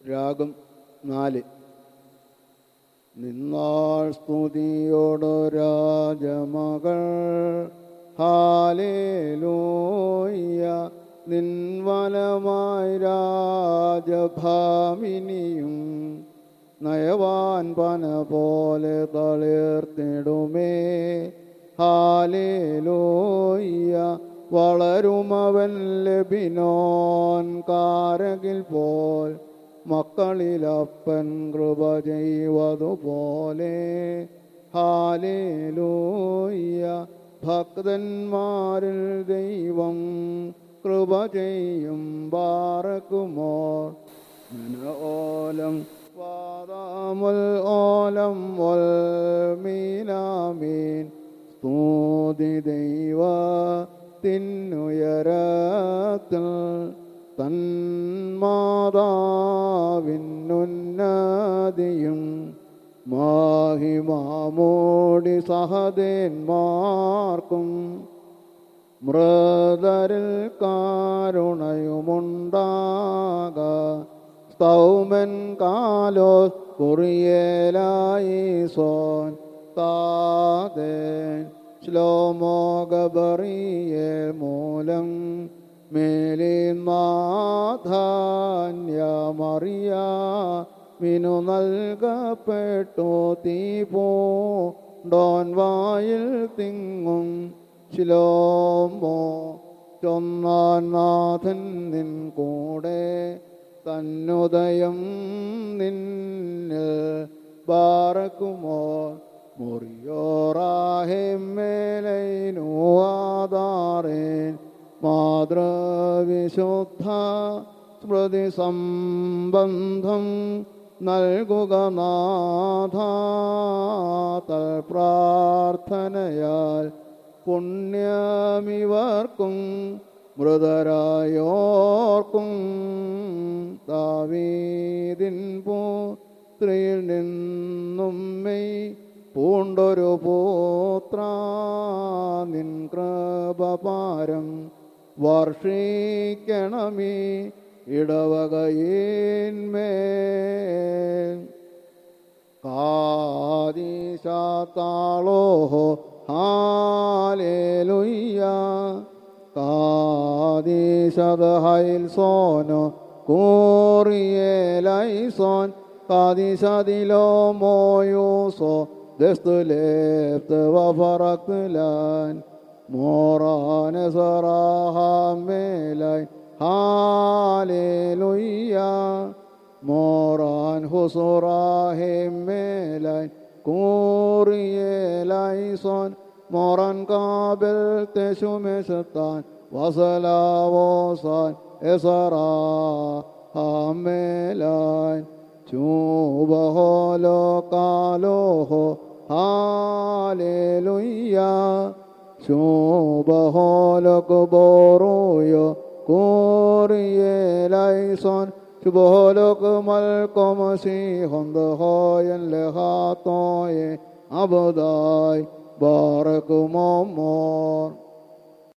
രാഗം നാല് നിന്നാൾ സ്തുതിയോടു രാജമകൾ ഹാലേലൂയ നിൻവലമായി രാജഭാമിനിയും നയവാൻ പന പോലെ തളിർത്തിടുമേ ഹാലേലൂയ വളരുമവൻ ലബിനോൻ കാരകിൽ പോൽ മക്കളിലപ്പൻ കൃപ ചെയ്വതുപോലെ ഹാലേലൂയ ഭക്തന്മാരിൽ ദൈവം കൃപ ചെയ്യും ബാറക്കുമോർ ഓലം വാദാമുൽ ഓലം വൽ മീനാമീൻ സ്തുതി ദൈവ തിന്നുയരത്തിൽ തന്മാതാവിന്നുന്നതിയും മാഹിമാമോടി സഹദേന്മാർക്കും മൃതരിൽ കാരുണയുമുണ്ടാക സ്തൗമൻ കാലോ കുറിയേലായി സോൻ താതേൻ ശ്ലോമോഗബറിയെ മൂലം മേലിമാധാന്യമറിയ മിനു നൽകപ്പെട്ടു തീപോ ഡോൻ വായിൽ തിങ്ങും ശിലോമോ ചൊന്നാൻ നാഥൻ നിൻ കൂടെ തന്നുദയം നിന്നിൽ ബാറക്കുമോ മുറിയോറാഹിമേലൈനു ആധാരേൻ മാതൃവിശുദ്ധ സ്മൃതി സംബന്ധം നൽകുക നാഥാതൽ പ്രാർത്ഥനയാൽ പുണ്യമിവർക്കും മൃതരായോർക്കും ദാവീദിൻ പുത്രിയിൽ നിന്നും മെയ് പൂണ്ടൊരു പൂത്ര നിൻ കൃപപാരം വർഷിക്കണമേ ഇടവകയിന്മേൽ കാദീശാത്താളോഹോ ഹാലേലുയ്യ കാദീശത് ഹൈൽ സോനോ കൂറിയേലൈസോൻ കാദീശതിലോ മോയൂസോ ദസ്തുലേപ്ത് വഫറക്തുലാൻ മോറാന സറാഹാമേലായി ഹാലേലുയ്യ മോറാൻ ഹുസുറാഹിമേലായി കൂറിയേലൈസോൻ മോറൻ കാബിൽ തെശുമെശത്താൻ വസലാവോസാൻ എസറാ ഹാമേലായി ചൂബഹോലോ കാലോഹോ ഹാലേലുയ്യ ശുഭഹോലക് ബോറോയോ കോറിയേലൈസോൻ ശുഭഹോലക് മൽക്കൊമസിഹൊന്ത് ഹോയൻ ലഹാത്തോയെ അബദായ് ബാറക്കുമോ മോർ